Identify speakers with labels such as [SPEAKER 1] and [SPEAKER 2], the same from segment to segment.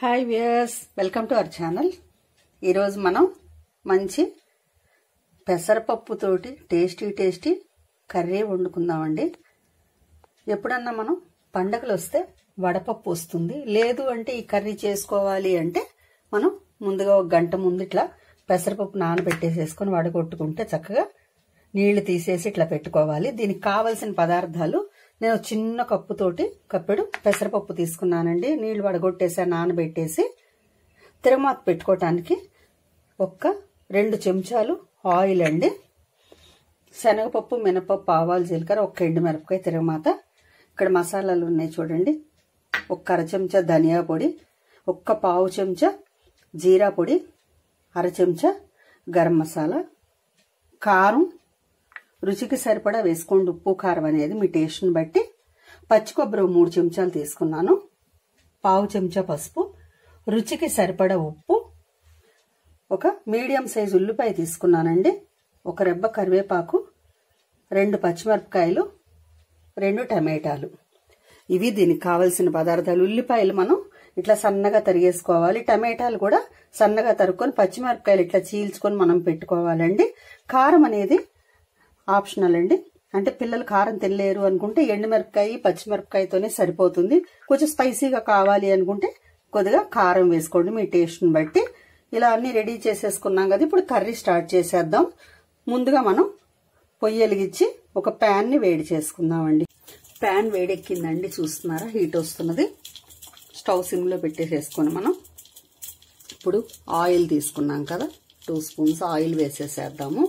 [SPEAKER 1] hi viewers welcome to our channel ఈరోజు మనం మంచి పెసరపప్పుతోటి టేస్టీ టేస్టీ కర్రీ వండుకుందామండి ఎప్పుడన్నా మనం పండగలు వస్తే వడపప్పు వస్తుంది లేదు అంటే ఈ కర్రీ చేసుకోవాలి అంటే మనం ముందుగా ఒక గంట ముందు ఇట్లా పెసరపప్పు నానబెట్టేసేసుకొని వడగొట్టుకుంటే చక్కగా నీళ్లు తీసేసి ఇట్లా పెట్టుకోవాలి దీనికి కావలసిన పదార్థాలు నేను చిన్న కప్పుతోటి కప్పెడు పెసరపప్పు తీసుకున్నానండి నీళ్లు వడగొట్టేసా నానబెట్టేసి తిరమాత పెట్టుకోవటానికి ఒక్క రెండు చెంచాలు ఆయిల్ అండి శనగపప్పు మినపప్పు ఆవాలు జీలకర్ర ఒక్క ఎండు మిరపకాయ తిరగమాత ఇక్కడ మసాలాలు ఉన్నాయి చూడండి ఒక్క అర చెంచా ధనియా పొడి ఒక్క పావు చెంచా జీరా పొడి అర చెంచా గరం మసాలా కారం రుచికి సరిపడా వేసుకోండి ఉప్పు కారం అనేది మీ టేస్ట్ని బట్టి పచ్చి కొబ్బరి మూడు చెంచాలు తీసుకున్నాను పావు చెంచా పసుపు రుచికి సరిపడా ఉప్పు ఒక మీడియం సైజు ఉల్లిపాయ తీసుకున్నానండి ఒక రెబ్బ కరివేపాకు రెండు పచ్చిమిరపకాయలు రెండు టమాటాలు ఇవి దీనికి కావలసిన పదార్థాలు ఉల్లిపాయలు మనం ఇట్లా సన్నగా తరిగేసుకోవాలి టమాటాలు కూడా సన్నగా తరుక్కొని పచ్చిమిరపకాయలు ఇట్లా చీల్చుకొని మనం పెట్టుకోవాలండి కారం అనేది ఆప్షనల్ అండి అంటే పిల్లలు కారం తినలేరు అనుకుంటే ఎండుమిరపకాయ పచ్చిమిరపకాయతోనే సరిపోతుంది కొంచెం స్పైసీగా కావాలి అనుకుంటే కొద్దిగా కారం వేసుకోండి మీ టేస్ట్ని బట్టి ఇలా అన్ని రెడీ చేసేసుకున్నాం కదా ఇప్పుడు కర్రీ స్టార్ట్ చేసేద్దాం ముందుగా మనం పొయ్యి వెలిగించి ఒక ప్యాన్ని వేడి చేసుకుందామండి ప్యాన్ వేడెక్కిందండి చూస్తున్నారా హీట్ వస్తున్నది స్టవ్ సిమ్లో పెట్టేసేసుకొని మనం ఇప్పుడు ఆయిల్ తీసుకున్నాం కదా టూ స్పూన్స్ ఆయిల్ వేసేసేద్దాము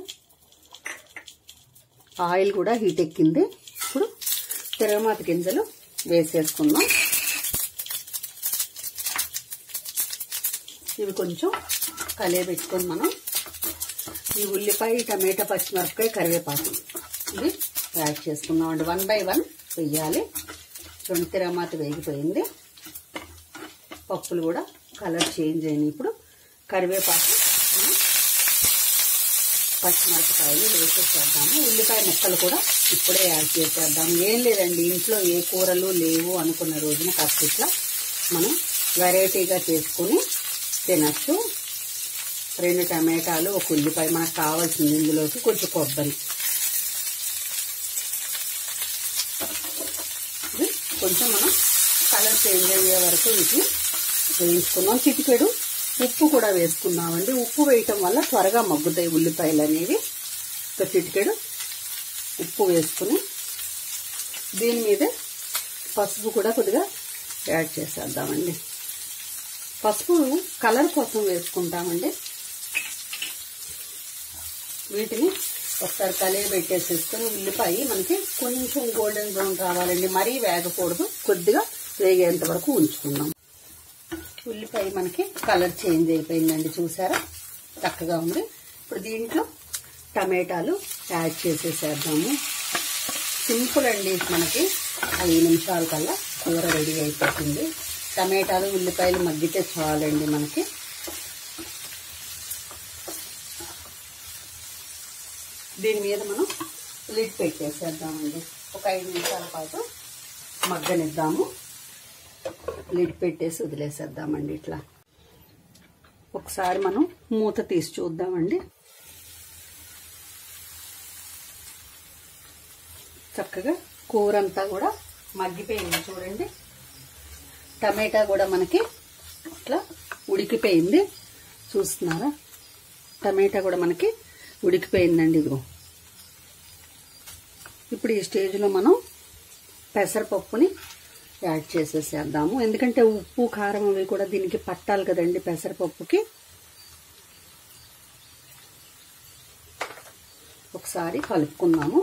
[SPEAKER 1] ఆయిల్ కూడా హీట్ ఎక్కింది ఇప్పుడు తిరగమాత గింజలు వేసేసుకుందాం ఇవి కొంచెం కలియబెట్టుకొని మనం ఈ ఉల్లిపాయ టమాటా పచ్చిమిరపకాయ కరివేపాకు ఇవి యాడ్ చేసుకుందాం అండి వన్ బై వన్ వెయ్యాలి చూడండి తిరగమాత వేగిపోయింది పప్పులు కూడా కలర్ చేంజ్ అయినాయి ఇప్పుడు కరివేపాకు పచ్చిమిరపకాయలు వేసేసేద్దాము ఉల్లిపాయ ముక్కలు కూడా ఇప్పుడే యాడ్ చేసేద్దాము ఏం లేదండి ఇంట్లో ఏ కూరలు లేవు అనుకున్న రోజున కాస్త ఇట్లా మనం వెరైటీగా చేసుకుని తినచ్చు రెండు టమాటాలు ఒక ఉల్లిపాయ మనకు కావాల్సింది ఇందులోకి కొంచెం కొబ్బరి కొంచెం మనం కలర్ చేంజ్ అయ్యే వరకు వీటిని వేయించుకున్నాం చిటికెడు ఉప్పు కూడా వేసుకున్నామండి ఉప్పు వేయటం వల్ల త్వరగా మగ్గుతాయి ఉల్లిపాయలు అనేవి ఒక చిటికెడు ఉప్పు వేసుకుని దీని మీద పసుపు కూడా కొద్దిగా యాడ్ చేసేద్దామండి పసుపు కలర్ కోసం వేసుకుంటామండి వీటిని ఒకసారి కలిగి పెట్టేసేసుకొని ఉల్లిపాయ మనకి కొంచెం గోల్డెన్ బ్రౌన్ రావాలండి మరీ వేగకూడదు కొద్దిగా వేగేంత వరకు ఉంచుకుందాం ఉల్లిపాయ మనకి కలర్ చేంజ్ అయిపోయిందండి చూసారా చక్కగా ఉంది ఇప్పుడు దీంట్లో టమాటాలు యాడ్ చేసేసేద్దాము సింపుల్ అండి మనకి ఐదు నిమిషాల కల్లా కూర రెడీ అయిపోతుంది టమాటాలు ఉల్లిపాయలు మగ్గితే చాలండి మనకి దీని మీద మనం లిడ్ పెట్టేసేద్దామండి ఒక ఐదు నిమిషాల పాటు మగ్గనిద్దాము లిడ్ పెట్టేసి వదిలేసేద్దామండి ఇట్లా ఒకసారి మనం మూత తీసి చూద్దామండి చక్కగా కూర అంతా కూడా మగ్గిపోయింది చూడండి టమాటా కూడా మనకి ఇట్లా ఉడికిపోయింది చూస్తున్నారా టమాటా కూడా మనకి ఉడికిపోయిందండి ఇదిగో ఇప్పుడు ఈ స్టేజ్లో మనం పెసరపప్పుని యాడ్ చేసేసేద్దాము ఎందుకంటే ఉప్పు కారం అవి కూడా దీనికి పట్టాలి కదండి పెసరపప్పుకి ఒకసారి కలుపుకుందాము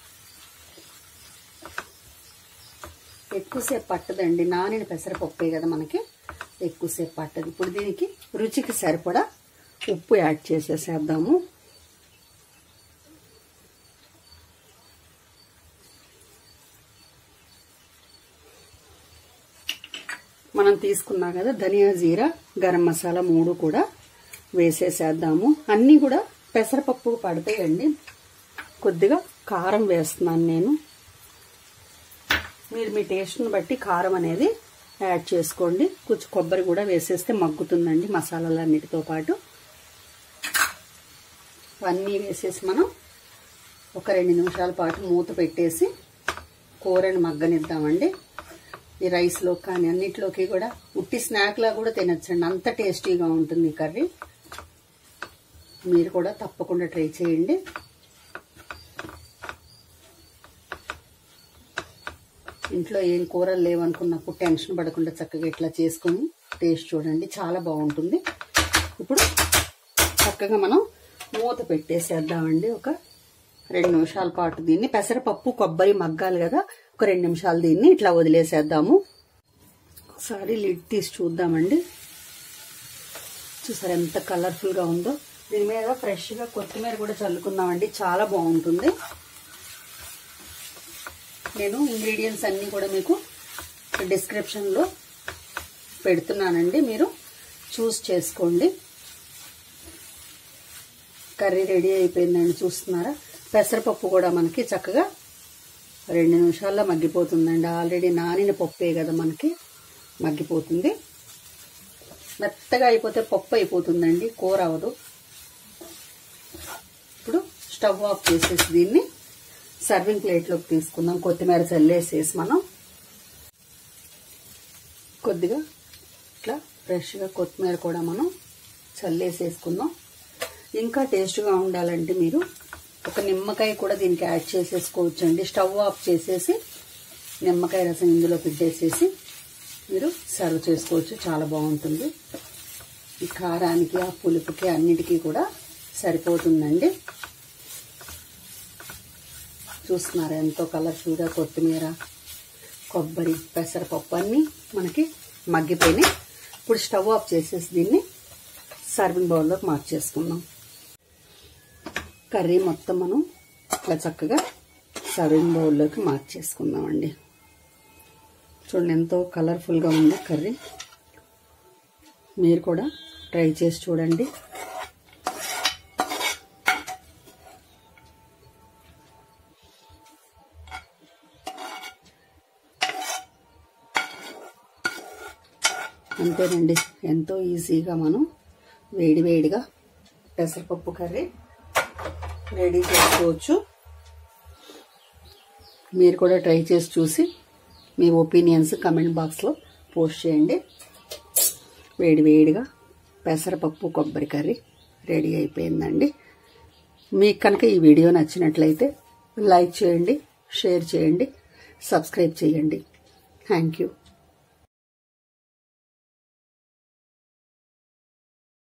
[SPEAKER 1] ఎక్కువసేపు పట్టదండి నానిన పెసరపప్పే కదా మనకి ఎక్కువసేపు పట్టదు ఇప్పుడు దీనికి రుచికి సరిపడా ఉప్పు యాడ్ చేసేసేద్దాము మనం తీసుకున్నాం కదా ధనియా జీరా గరం మసాలా మూడు కూడా వేసేసేద్దాము అన్నీ కూడా పెసరపప్పు పడతాయండి కొద్దిగా కారం వేస్తున్నాను నేను మీరు మీ టేస్ట్ని బట్టి కారం అనేది యాడ్ చేసుకోండి కొంచెం కొబ్బరి కూడా వేసేస్తే మగ్గుతుందండి మసాలాలన్నిటితో పాటు అన్నీ వేసేసి మనం ఒక రెండు నిమిషాల పాటు మూత పెట్టేసి కూరని మగ్గనిద్దామండి ఈ రైస్లో కానీ అన్నిట్లోకి కూడా ఉట్టి స్నాక్లా కూడా తినచ్చండి అంత టేస్టీగా ఉంటుంది ఈ కర్రీ మీరు కూడా తప్పకుండా ట్రై చేయండి ఇంట్లో ఏం కూరలు లేవనుకున్నప్పుడు టెన్షన్ పడకుండా చక్కగా ఇట్లా చేసుకొని టేస్ట్ చూడండి చాలా బాగుంటుంది ఇప్పుడు చక్కగా మనం మూత పెట్టేసేద్దామండి ఒక రెండు నిమిషాల పాటు దీన్ని పెసరపప్పు కొబ్బరి మగ్గాలి కదా ఒక రెండు నిమిషాలు దీన్ని ఇట్లా వదిలేసేద్దాము ఒకసారి లిడ్ తీసి చూద్దామండి చూసారు ఎంత కలర్ఫుల్గా ఉందో దీని మీద ఫ్రెష్గా కొత్తిమీర కూడా చల్లుకుందామండి చాలా బాగుంటుంది నేను ఇంగ్రీడియంట్స్ అన్నీ కూడా మీకు డిస్క్రిప్షన్లో పెడుతున్నానండి మీరు చూస్ చేసుకోండి కర్రీ రెడీ అయిపోయిందండి చూస్తున్నారా పెసరపప్పు కూడా మనకి చక్కగా రెండు నిమిషాల్లో మగ్గిపోతుందండి ఆల్రెడీ నానిన పప్పే కదా మనకి మగ్గిపోతుంది మెత్తగా అయిపోతే పప్పు అయిపోతుందండి కూర అవ్వదు ఇప్పుడు స్టవ్ ఆఫ్ చేసేసి దీన్ని సర్వింగ్ ప్లేట్లోకి తీసుకుందాం కొత్తిమీర చల్లేసేసి మనం కొద్దిగా ఇట్లా ఫ్రెష్గా కొత్తిమీర కూడా మనం చల్లేసేసుకుందాం ఇంకా టేస్ట్గా ఉండాలంటే మీరు ఒక నిమ్మకాయ కూడా దీనికి యాడ్ చేసేసుకోవచ్చు అండి స్టవ్ ఆఫ్ చేసేసి నిమ్మకాయ రసం ఇందులో పెట్టేసేసి మీరు సర్వ్ చేసుకోవచ్చు చాలా బాగుంటుంది ఈ కారానికి ఆ పులుపుకి అన్నిటికీ కూడా సరిపోతుందండి చూస్తున్నారా ఎంతో కలర్ఫుల్గా కొత్తిమీర కొబ్బరి పెసరపప్పు అన్నీ మనకి మగ్గిపోయినాయి ఇప్పుడు స్టవ్ ఆఫ్ చేసేసి దీన్ని సర్వింగ్ బౌల్లోకి మార్చేసుకుందాం కర్రీ మొత్తం మనం ఇట్లా చక్కగా సర్వింగ్ బౌల్లోకి మార్చేసుకుందామండి చూడండి ఎంతో కలర్ఫుల్గా ఉంది కర్రీ మీరు కూడా ట్రై చేసి చూడండి అంతేనండి ఎంతో ఈజీగా మనం వేడి వేడిగా పెసరపప్పు కర్రీ రెడీ చేసుకోవచ్చు మీరు కూడా ట్రై చేసి చూసి మీ ఒపీనియన్స్ కమెంట్ బాక్స్లో పోస్ట్ చేయండి వేడి వేడిగా పెసరపప్పు కొబ్బరి కర్రీ రెడీ అయిపోయిందండి మీకు కనుక ఈ వీడియో నచ్చినట్లయితే లైక్ చేయండి షేర్ చేయండి సబ్స్క్రైబ్ చేయండి థ్యాంక్ యూ